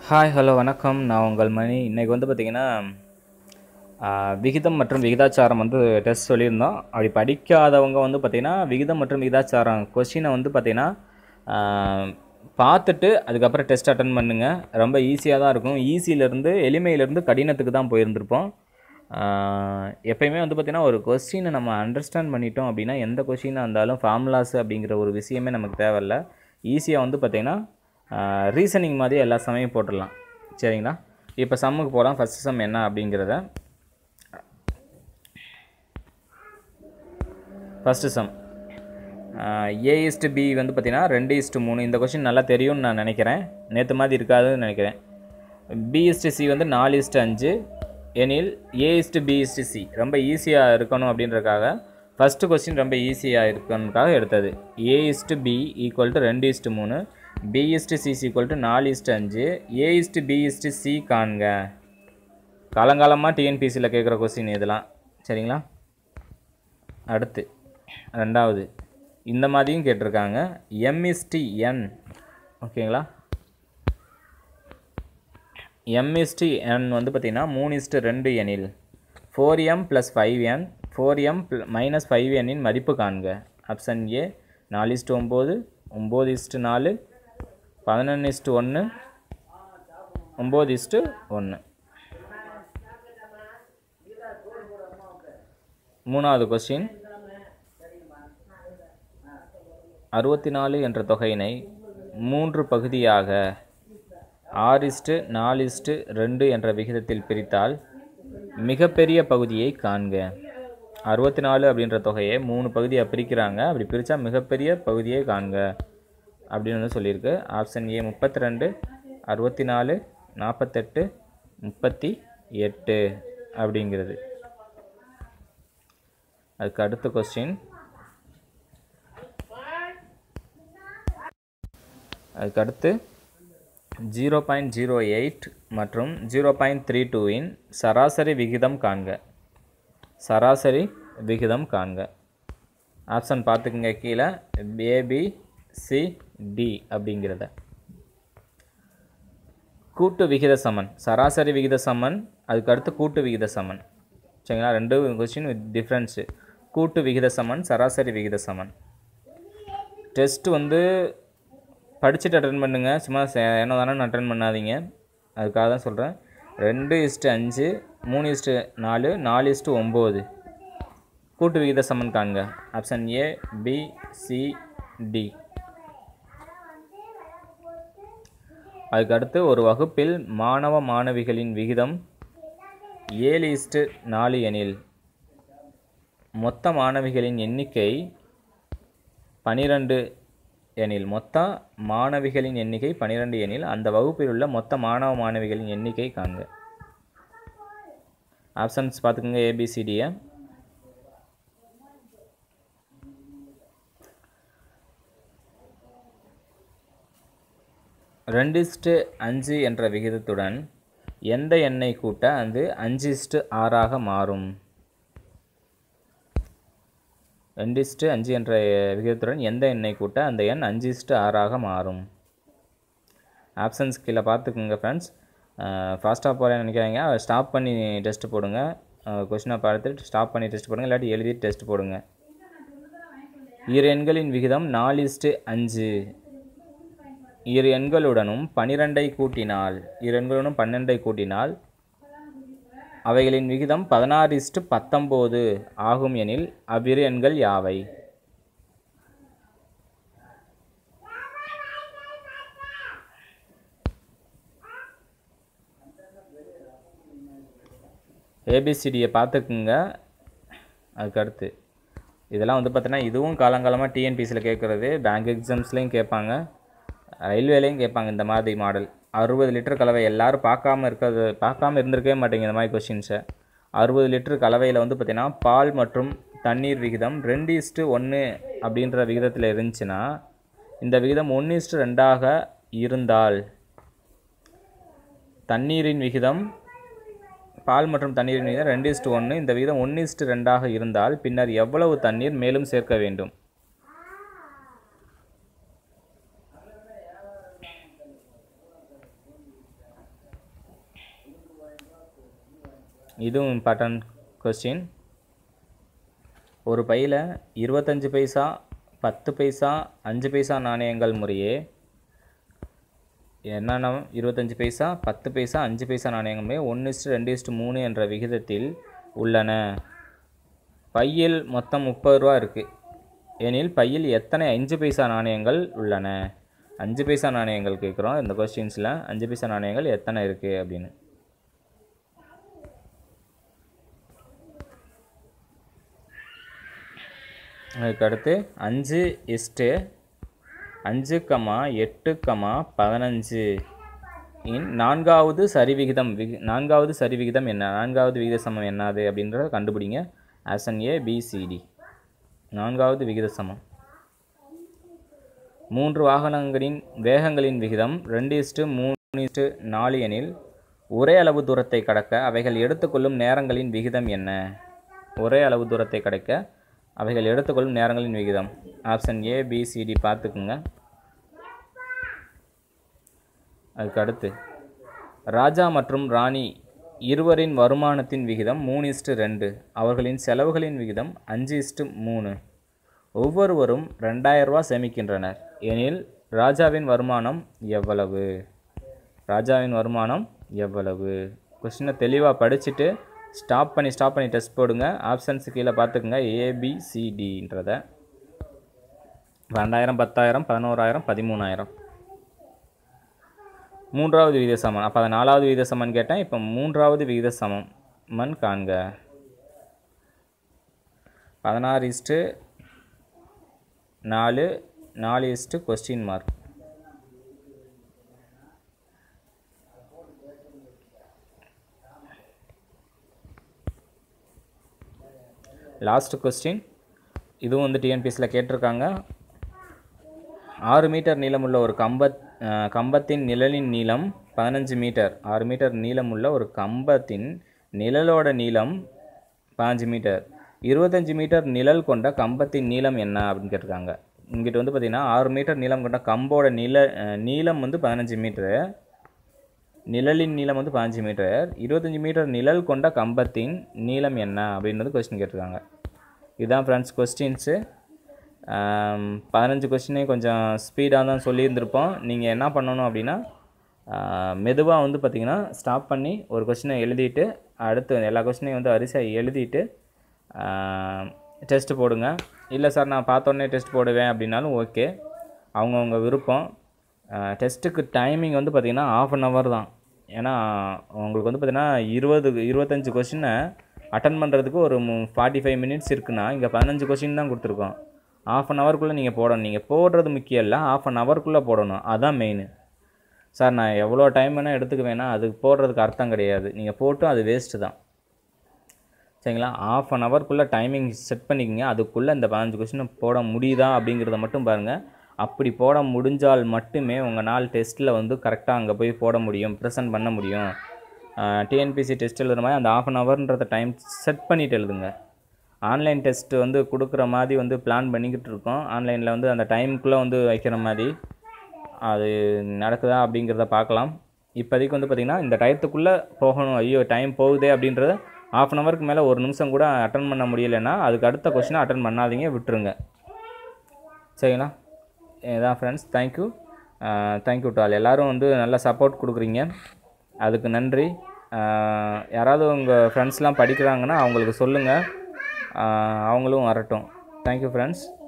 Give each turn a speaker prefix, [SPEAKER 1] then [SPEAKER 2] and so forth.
[SPEAKER 1] hi hello வணக்கம் நான் உங்கள் மணி இன்றைக்கி வந்து பார்த்திங்கன்னா விகிதம் மற்றும் விகிதாச்சாரம் வந்து டெஸ்ட் சொல்லியிருந்தோம் அப்படி படிக்காதவங்க வந்து பார்த்திங்கன்னா விகிதம் மற்றும் விகிதாச்சாரம் கொஷினை வந்து பார்த்திங்கன்னா பார்த்துட்டு அதுக்கப்புறம் டெஸ்ட் அட்டன் பண்ணுங்கள் ரொம்ப ஈஸியாக தான் இருக்கும் ஈஸியிலேருந்து எளிமையிலேருந்து கடினத்துக்கு தான் போயிருந்திருப்போம் ஆஹ் எப்பயுமே வந்து பார்த்திங்கன்னா ஒரு கொஸ்டினை நம்ம அண்டர்ஸ்டாண்ட் பண்ணிட்டோம் அப்படின்னா எந்த கொஸ்டினாக இருந்தாலும் ஃபார்முலாஸ் அப்படிங்கிற ஒரு விஷயமே நமக்கு தேவையில்ல ஈஸியாக வந்து பார்த்திங்கன்னா ரீசனிங் மாதிரி எல்லா சமயம் போட்டுடலாம் சரிங்களா இப்போ சம்முக்கு போகலாம் ஃபஸ்ட் சம் என்ன அப்படிங்கிறத first sum A is to B வந்து பார்த்தீங்கன்னா ரெண்டு இஸ்ட்டு மூணு இந்த கொஷின் நல்லா தெரியும்னு நான் நினைக்கிறேன் நேற்று மாதிரி இருக்காதுன்னு நினைக்கிறேன் பி இஸ்ட்டு சி வந்து நாலு இஸ்ட்டு அஞ்சு எனில் A is to B is to C ரொம்ப ஈஸியாக இருக்கணும் அப்படின்றதுக்காக ஃபஸ்ட்டு கொஸ்டின் ரொம்ப ஈஸியாக இருக்கணுக்காக எடுத்தது A is to B equal to ரெண்டு இஸ்ட்டு மூணு B is to C equal to நாலு இஸ்ட்டு அஞ்சு A is to B is to C காண்க காலங்காலமாக டிஎன்பிசியில் கேட்குற கொஸ்டின் இதெல்லாம் சரிங்களா அடுத்து ரெண்டாவது இந்த மாதிரியும் கேட்டிருக்காங்க எம்இஸ்டி என் ஓகேங்களா எம்இஸ்டி என் வந்து பார்த்திங்கன்னா மூணு இஸ்ட்டு ரெண்டு எனில் four M plus five N four M minus five எண்ணின் மதிப்பு காண்க ஆப்ஷன் ஏ நாலு இஸ்ட்டு ஒம்பது ஒம்பது இஸ்ட்டு நாலு பதினொன்று இஸ்ட்டு ஒன்று ஒம்பது இஸ்ட்டு ஒன்று மூணாவது கொஸ்டின் அறுபத்தி நாலு என்ற தொகையினை மூன்று பகுதியாக ஆறிஸ்ட்டு நாலிஸ்ட்டு ரெண்டு என்ற விகிதத்தில் பிரித்தால் மிகப்பெரிய பகுதியை காண்க அறுபத்தி நாலு அப்படின்ற தொகையை மூணு பகுதியாக பிரிக்கிறாங்க அப்படி பிரித்தா மிகப்பெரிய பகுதியை காண்க அப்படின்னு வந்து சொல்லியிருக்கு ஆப்ஷன் ஏ முப்பத்தி ரெண்டு அறுபத்தி நாலு நாற்பத்தெட்டு முப்பத்தி எட்டு அப்படிங்கிறது அதுக்கு அடுத்த கொஸ்டின் அதுக்கு அடுத்து ஜீரோ பாயிண்ட் ஜீரோ எயிட் மற்றும் ஜீரோ பாயிண்ட் த்ரீ டூவின் சராசரி விகிதம் காண்க சராசரி விகிதம் காண்க ஆப்ஷன் பார்த்துக்குங்க கீழே ஏபி சி டி அப்படிங்கிறத கூட்டு விகித சமன் சராசரி விகித சமன் அதுக்கு அடுத்து கூட்டு விகித சமன் சரிங்களா ரெண்டு கொஸ்டின் வித் டிஃப்ரென்ஸு கூட்டு விகித சமன் சராசரி விகித சமன் டெஸ்ட் வந்து படிச்சுட்டு அட்டன் பண்ணுங்கள் சும்மா என்ன தானே அட்டன் பண்ணாதீங்க அதுக்காக தான் சொல்கிறேன் ரெண்டு இஸ்ட்டு அஞ்சு மூணு இஸ்ட்டு நாலு நாலு இஸ்ட்டு ஒம்பது கூட்டு விகித சமன் காண்க option A B C D அதுக்கு அடுத்து ஒரு வகுப்பில் மாணவ மாணவிகளின் விகிதம் ஏழு இஸ்ட்டு நாலு எனில் மொத்த மாணவிகளின் எண்ணிக்கை பனிரெண்டு எனில் மொத்த மாணவிகளின் எண்ணிக்கை பனிரெண்டு எனில் அந்த வகுப்பில் உள்ள மொத்த மாணவ மாணவிகளின் எண்ணிக்கை காண்க ஆப்ஷன்ஸ் பார்த்துக்கோங்க ஏபிசிடியை ரெண்டிஸ்ட்டு அஞ்சு என்ற விகிதத்துடன் எந்த எண்ணை கூட்ட அது அஞ்சிஸ்ட்டு ஆறாக மாறும் ரெண்டிஸ்ட்டு அஞ்சு என்ற விகிதத்துடன் எந்த எண்ணை கூட்ட அந்த எண் அஞ்சிஸ்ட்டு ஆறாக மாறும் ஆப்ஷன்ஸ் கீழே பார்த்துக்குங்க ஃப்ரெண்ட்ஸ் ஃபாஸ்ட்டாக போகிறேன்னு நினைக்காதீங்க ஸ்டாப் பண்ணி டெஸ்ட் போடுங்க கொஷினை பார்த்துட்டு ஸ்டாப் பண்ணி டெஸ்ட் போடுங்க இல்லாட்டி எழுதி டெஸ்ட் போடுங்க இரு எண்களின் விகிதம் நாலு இஸ்ட்டு அஞ்சு இரு எண்களுடனும் பனிரெண்டை கூட்டினால் இரு எண்களுடனும் பன்னெண்டை கூட்டினால் அவைகளின் விகிதம் பதினாறு இஸ்டு பத்தொம்போது ஆகும் எனில் அவ்விரு எண்கள் யாவை ஏபிசிடியை பார்த்துக்குங்க அதுக்கடுத்து இதெல்லாம் வந்து பார்த்தீங்கன்னா இதுவும் காலங்காலமாக டிஎன்பிசியில் கேட்குறது பேங்க் எக்ஸாம்ஸ்லேயும் கேட்பாங்க ரயில்வேலையும் கேட்பாங்க இந்த மாதிரி மாடல் அறுபது லிட்டர் கலவை எல்லோரும் பார்க்காம இருக்கிறது பார்க்காம இருந்திருக்கவே மாட்டேங்க இந்த மாதிரி கொஷின்ஸை அறுபது லிட்டர் கலவையில் வந்து பார்த்திங்கன்னா பால் மற்றும் தண்ணீர் விகிதம் ரெண்டு இஸ்ட்டு ஒன்று அப்படின்ற விகிதத்தில் இருந்துச்சுன்னா இந்த விகிதம் ஒன்று இஸ்ட்டு ரெண்டாக இருந்தால் தண்ணீரின் விகிதம் பால் மற்றும் தண்ணீரின் விகிதம் ரெண்டு இஸ்ட்டு ஒன்று இந்த விகிதம் ஒன்று இஸ்ட்டு ரெண்டாக இருந்தால் பின்னர் எவ்வளவு தண்ணீர் மேலும் சேர்க்க வேண்டும் இதுவும் இம்பார்ட்டன்ட் கொஸ்டின் ஒரு பையில் இருபத்தஞ்சு பைசா பத்து பைசா அஞ்சு பைசா நாணயங்கள் முறையே என்னென்ன இருபத்தஞ்சு பைசா பத்து பைசா அஞ்சு பைசா நாணயங்களுமே ஒன்று இஸ்ட்டு ரெண்டு இஸ்ட்டு மூணு என்ற விகிதத்தில் உள்ளன பையில் மொத்தம் முப்பது ரூபா இருக்குது எனில் பையில் எத்தனை அஞ்சு பைசா நாணயங்கள் உள்ளன அஞ்சு பைசா நாணயங்கள் கேட்குறோம் இந்த கொஸ்டின்ஸில் அஞ்சு பைசா நாணயங்கள் எத்தனை இருக்குது அப்படின்னு அதுக்கடுத்து அஞ்சு இஸ்ட்டு அஞ்சு கமா எட்டு கமா பதினஞ்சு இன் நான்காவது சரிவிகிதம் விகி நான்காவது சரிவிகிதம் என்ன நான்காவது விகித சமம் என்னது அப்படின்றத கண்டுபிடிங்க ஆசன் ஏ பிசிடி நான்காவது விகித சமம் மூன்று வாகனங்களின் வேகங்களின் விகிதம் ரெண்டு இஸ்ட்டு மூணு இஸ்ட்டு நாலு எனில் ஒரே அளவு தூரத்தை கடக்க அவைகள் எடுத்துக்கொள்ளும் நேரங்களின் விகிதம் என்ன ஒரே அளவு தூரத்தை கடக்க அவைகள் எடுத்துக்கொள்ளும் நேரங்களின் விகிதம் ஆப்ஷன் ஏ பிசிடி பார்த்துக்குங்க அதுக்கு அடுத்து ராஜா மற்றும் ராணி இருவரின் வருமானத்தின் விகிதம் மூணு இஸ்ட்டு ரெண்டு அவர்களின் செலவுகளின் விகிதம் அஞ்சு இஸ்ட்டு மூணு ஒவ்வொருவரும் ரெண்டாயிரம் ரூபாய் சேமிக்கின்றனர் எனில் ராஜாவின் வருமானம் எவ்வளவு ராஜாவின் வருமானம் எவ்வளவு கொஸ்டினை தெளிவாக படிச்சுட்டு ஸ்டாப் பண்ணி ஸ்டாப் பண்ணி டெஸ்ட் போடுங்க ஆப்ஷன்ஸ் கீழே பார்த்துக்குங்க ஏபிசிடின்றத ரெண்டாயிரம் பத்தாயிரம் பதினோராயிரம் பதிமூணாயிரம் மூன்றாவது விகித சமன் அப்போ அதை நாலாவது விகித சமன் கேட்டேன் இப்போ மூன்றாவது விகித சமம் மன் காண்க பதினாறு இஸ்ட்டு நாலு நாலு is to question mark last question இதுவும் வந்து டிஎன்பிஎஸ்சியில் கேட்டிருக்காங்க ஆறு மீட்டர் நீளமுள்ள ஒரு கம்பத் அஹ், கம்பத்தின் நிழலின் நீளம் பதினஞ்சு மீட்டர் ஆறு மீட்டர் நீளமுள்ள ஒரு கம்பத்தின் நிழலோட நீளம் பாஞ்சு மீட்டர் இருபத்தஞ்சி மீட்டர் நிழல் கொண்ட கம்பத்தின் நீளம் என்ன அப்படின்னு கேட்டிருக்காங்க இங்கிட்ட வந்து பார்த்திங்கன்னா ஆறு மீட்டர் நீளம் கொண்ட கம்போட நில அஹ், நீளம் வந்து பதினஞ்சு மீட்டரு நிழலின் நீளம் வந்து பாஞ்சு மீட்டர் இருபத்தஞ்சி மீட்டர் நிழல் கொண்ட கம்பத்தின் நீளம் என்ன அப்படின்றது கொஸ்டின் கேட்டிருக்காங்க இதுதான் ஃப்ரெண்ட்ஸ் கொஸ்டின்ஸு பதினஞ்சு கொஸ்டினையும் கொஞ்சம் ஸ்பீடாக தான் சொல்லியிருந்திருப்போம் நீங்கள் என்ன பண்ணணும் அப்படின்னா மெதுவாக வந்து பார்த்தீங்கன்னா ஸ்டாப் பண்ணி ஒரு கொஸ்டினை எழுதிட்டு அடுத்து எல்லா கொஸ்டினையும் வந்து அரிசியாக எழுதிட்டு டெஸ்ட் போடுங்க இல்லை சார் நான் பார்த்தோன்னே டெஸ்ட் போடுவேன் அப்படின்னாலும் ஓகே அவங்கவுங்க விருப்பம் டெஸ்ட்டுக்கு டைமிங் வந்து பார்த்திங்கன்னா ஆஃப் அன் ஹவர் தான் ஏன்னா உங்களுக்கு வந்து பார்த்திங்கன்னா இருபது இருபத்தஞ்சி கொஷினை அட்டன் பண்ணுறதுக்கு ஒரு ஃபார்ட்டி ஃபைவ் மினிட்ஸ் இருக்குன்னா இங்கே பதினஞ்சு கொஷின் தான் கொடுத்துருக்கோம் ஆஃப் அன் ஹவருக்குள்ளே நீங்கள் போடணும் நீங்கள் போடுறது முக்கியம் இல்லை ஆஃப் அன் ஹவருக்குள்ளே போடணும் அதான் மெயின் சார் நான் எவ்வளோ டைம் வேணால் எடுத்துக்குவேன்னா அதுக்கு போடுறதுக்கு அர்த்தம் கிடையாது நீங்கள் போட்டும் அது வேஸ்ட்டு தான் சரிங்களா ஆஃப் அன் ஹவர்க்குள்ளே டைமிங் செட் பண்ணிக்கங்க அதுக்குள்ளே இந்த பதினஞ்சு கொஸ்டினை போட முடியுதா அப்படிங்கிறத மட்டும் பாருங்கள் அப்படி போட முடிஞ்சால் மட்டுமே உங்கள் நாள் டெஸ்ட்டில் வந்து கரெக்டாக அங்கே போய் போட முடியும் ப்ரெசென்ட் பண்ண முடியும் டிஎன்பிசி டெஸ்ட் எழுதுற மாதிரி அந்த ஆஃப் அன் ஹவர்ன்றத டைம் செட் பண்ணிட்டு எழுதுங்க ஆன்லைன் டெஸ்ட் வந்து கொடுக்குற மாதிரி வந்து பிளான் பண்ணிக்கிட்டு இருக்கோம் ஆன்லைனில் வந்து அந்த டைமுக்குள்ளே வந்து வைக்கிற மாதிரி அது நடக்குதா அப்படிங்கிறத பார்க்கலாம் இப்போதைக்கு வந்து பார்த்திங்கன்னா இந்த டயத்துக்குள்ளே போகணும் ஐயோ டைம் போகுதே அப்படின்றத ஆஃப் அன் ஹவருக்கு மேலே ஒரு நிமிஷம் கூட அட்டன் பண்ண முடியலைன்னா அதுக்கு அடுத்த கொஷினை அட்டன் பண்ணாதீங்க விட்டுருங்க சரிங்களா இதான் friends thank you thank you to all எல்லோரும் வந்து நல்லா சப்போர்ட் கொடுக்குறீங்க அதுக்கு நன்றி அஹ், யாராவது உங்கள் ஃப்ரெண்ட்ஸ்லாம் படிக்கிறாங்கன்னா அவங்களுக்கு சொல்லுங்கள் அவங்களும் வரட்டும் தேங்க்யூ ஃப்ரெண்ட்ஸ்